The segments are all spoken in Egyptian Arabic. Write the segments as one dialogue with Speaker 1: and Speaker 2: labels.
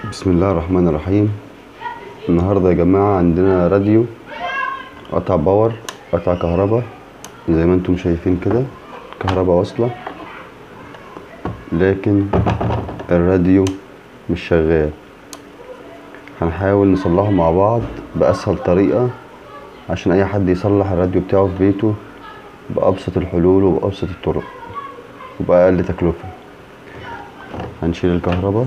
Speaker 1: بسم الله الرحمن الرحيم النهاردة يا جماعة عندنا راديو قطع باور قطع كهرباء زي ما انتم شايفين كده كهرباء واصلة لكن الراديو مش شغال هنحاول نصلحه مع بعض بأسهل طريقة عشان أي حد يصلح الراديو بتاعه في بيته بأبسط الحلول وبأبسط الطرق وبأقل تكلفة هنشيل الكهرباء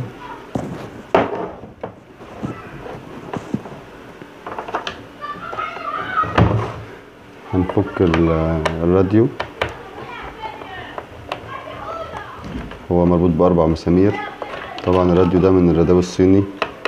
Speaker 1: هنفك ال- الراديو هو مربوط بأربع مسامير طبعا الراديو ده من الراديو الصيني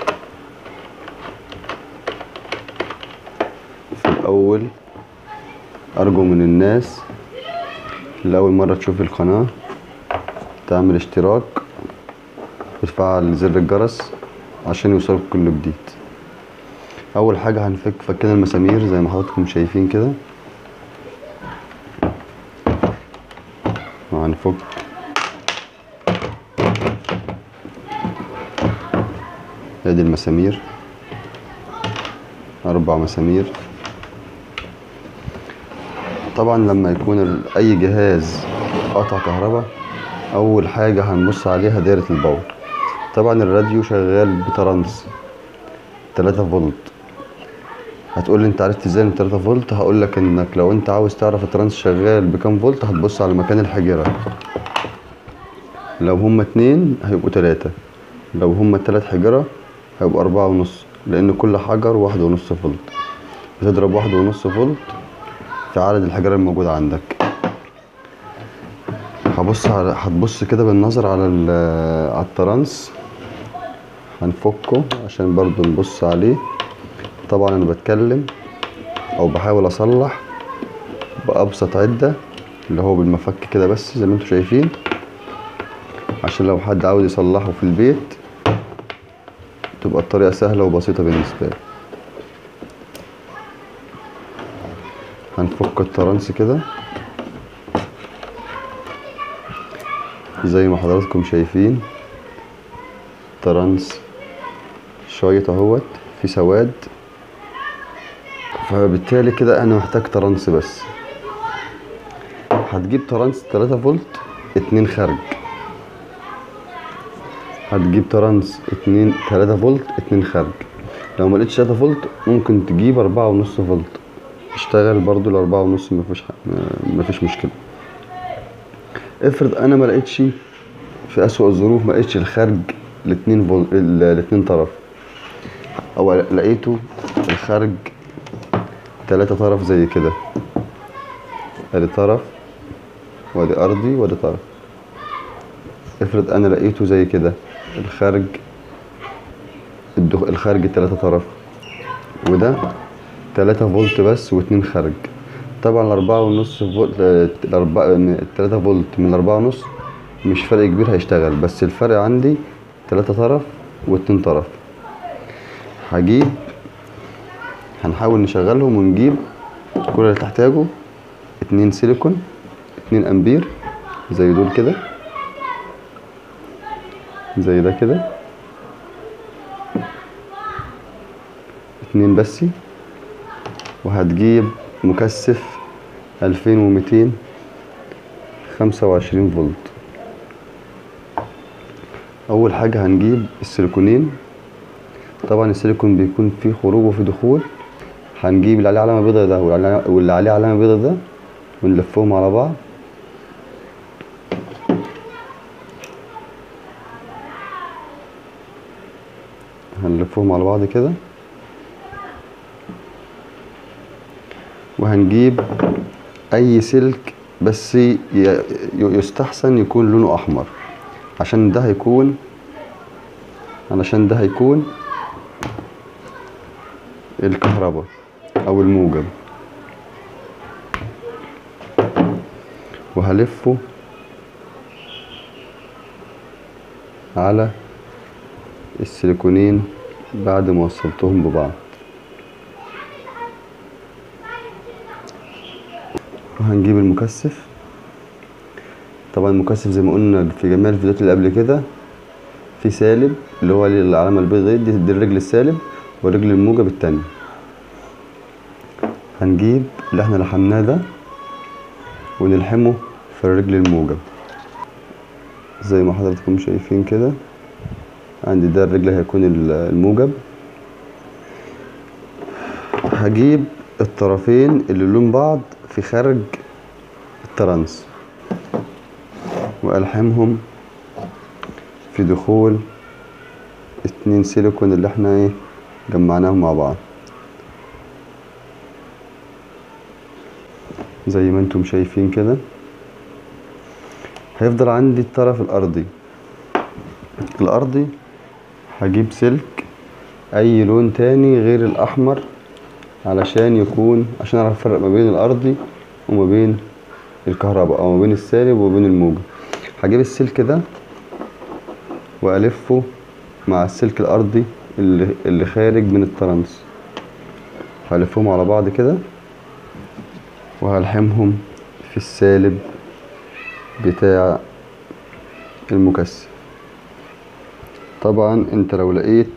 Speaker 1: في الأول أرجو من الناس اللي أول مرة تشوف القناة تعمل اشتراك وتفعل زر الجرس عشان يوصلك كل جديد أول حاجة هنفك فكنا المسامير زي ما حضراتكم شايفين كده وهنفك ادي المسامير اربع مسامير طبعا لما يكون ال- اي جهاز قطع كهرباء اول حاجة هنبص عليها دايرة الباور طبعا الراديو شغال بترانس 3 فولت هتقول لي انت عرفت ازاي من 3 فولت هقول لك انك لو انت عاوز تعرف الترانس شغال بكام فولت هتبص على مكان الحجرة لو هما اتنين هيبقوا تلاتة لو هما تلات حجرة هيبقوا أربعة ونص لأن كل حجر واحد ونص فولت بتضرب واحد ونص فولت في عدد الحجرة الموجودة عندك هبص على هتبص كده بالنظر على ال- على الترانس هنفكه عشان برضو نبص عليه طبعا انا بتكلم او بحاول اصلح بابسط عده اللي هو بالمفك كده بس زي ما انتم شايفين عشان لو حد عاوز يصلحه في البيت تبقى الطريقه سهله وبسيطه بالنسبه له هنفك الترانس كده زي ما حضراتكم شايفين ترانس شايط اهوت في سواد فبالتالي كده انا محتاج ترانس بس هتجيب ترانس 3 فولت اتنين خارج هتجيب ترانس اتنين 3 فولت اتنين خارج لو ما لقيتش 3 فولت ممكن تجيب أربعة ونص فولت اشتغل برضو الأربعة ونص مفيش ح- مفيش مشكلة افرض انا ما لقيتش في أسوأ الظروف ما لقيتش الخارج الاتنين فول... ال- الاتنين طرف او لقيته الخارج تلاتة طرف زي كده ادي طرف وادي ارضي وادي طرف افرض انا لقيته زي كده الخارج الدخ... الخارج تلاتة طرف وده تلاتة فولت بس واتنين خارج طبعا الأربعة ونص فولت الأربعة التلاتة فولت من الأربعة ونص مش فرق كبير هيشتغل بس الفرق عندي تلاتة طرف واتنين طرف هجيب هنحاول نشغلهم ونجيب كل اللي تحتاجه اتنين سيليكون اتنين امبير زي دول كده زي ده كده اتنين بسي وهتجيب مكثف ألفين ومتين خمسة وعشرين فولت أول حاجة هنجيب السيليكونين طبعا السيليكون بيكون فيه خروج وفيه دخول هنجيب اللي عليه علامة بيضة ده واللي- واللي عليه علامة بيضة ده ونلفهم على بعض هنلفهم على بعض كده وهنجيب اي سلك بس ي- ي- يستحسن يكون لونه احمر عشان ده هيكون علشان ده هيكون الكهرباء او الموجب وهلفه على السيليكونين بعد ما وصلتهم ببعض وهنجيب المكثف طبعا المكثف زي ما قلنا في جميع الفيديوهات اللي قبل كده في في سالب اللي هو العلامة البيضاء دي دي الرجل السالب والرجل الموجب التانية هنجيب اللي احنا لحمناه ده ونلحمه في الرجل الموجب زي ما حضراتكم شايفين كده عندي ده الرجل هيكون ال- الموجب هجيب الطرفين اللي لون بعض في خارج الترانس والحمهم في دخول اتنين سيليكون اللي احنا ايه جمعناهم مع بعض زي ما انتم شايفين كده هيفضل عندي الطرف الارضي الارضي هجيب سلك اي لون تاني غير الاحمر علشان يكون عشان اعرف افرق ما بين الارضي وما بين الكهرباء او ما بين السالب وما بين الموجب هجيب السلك ده والفه مع السلك الارضي اللي, اللي خارج من الترانس هلفهم على بعض كده وهلحمهم في السالب بتاع المكثف طبعا انت لو لقيت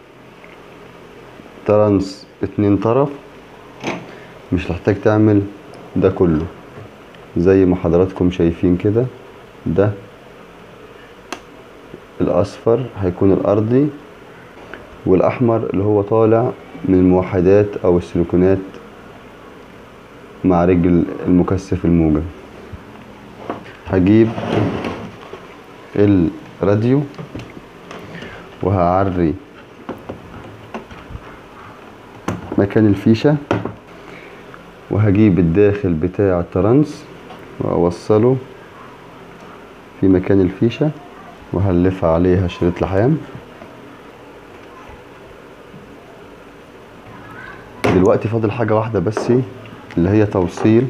Speaker 1: ترانس اتنين طرف مش هتحتاج تعمل ده كله زي ما حضراتكم شايفين كده ده الاصفر هيكون الارضي والاحمر اللي هو طالع من الموحدات او السيليكونات مع رجل المكثف الموجب هجيب الراديو وهعري مكان الفيشة وهجيب الداخل بتاع الترانس وأوصله في مكان الفيشة وهلفها عليها شريط لحام دلوقتي فاضل حاجة واحدة بس اللي هي توصيل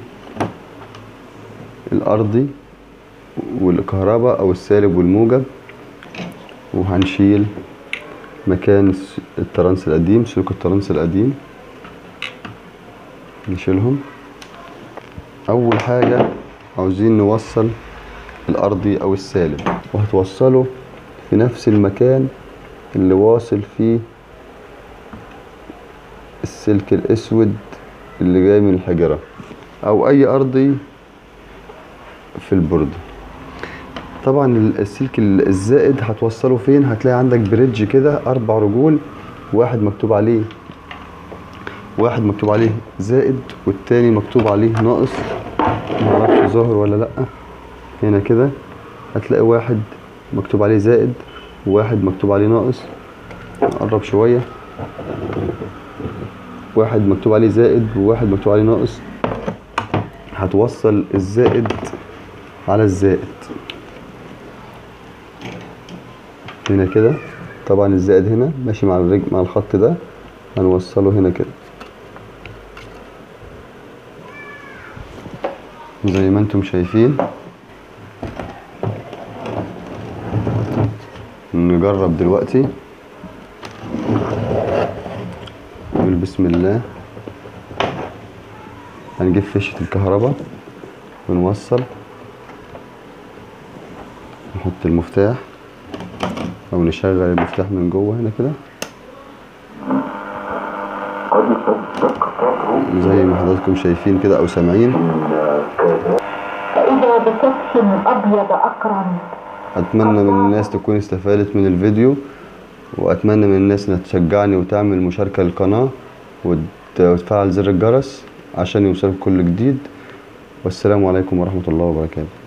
Speaker 1: الأرضي والكهرباء أو السالب والموجب وهنشيل مكان الس- الترانس القديم سلوك الترانس القديم نشيلهم أول حاجة عاوزين نوصل الأرضي أو السالب وهتوصله في نفس المكان اللي واصل فيه السلك الأسود اللي جاي من الحجرة أو أي أرضي في البوردة طبعا السلك الزائد هتوصله فين هتلاقي عندك بريدج كده أربع رجول واحد مكتوب عليه واحد مكتوب عليه زائد والتاني مكتوب عليه ناقص معرفش ظاهر ولا لأ هنا كده هتلاقي واحد مكتوب عليه زائد وواحد مكتوب عليه ناقص قرب شوية واحد مكتوب عليه زائد وواحد مكتوب عليه ناقص هتوصل الزائد على الزائد هنا كده طبعا الزائد هنا ماشي مع الرجل مع الخط ده هنوصله هنا كده زي ما انتم شايفين نجرب دلوقتي نقول بسم الله هنجيب فشة الكهرباء ونوصل نحط المفتاح او نشغل المفتاح من جوه هنا كده زي ما حضراتكم شايفين كده او سامعين
Speaker 2: فإذا بكبش أبيض أقرن
Speaker 1: اتمنى من الناس تكون استفادت من الفيديو واتمنى من الناس انها تشجعني وتعمل مشاركة للقناة وت- وتفعل زر الجرس عشان يوصلك كل جديد والسلام عليكم ورحمة الله وبركاته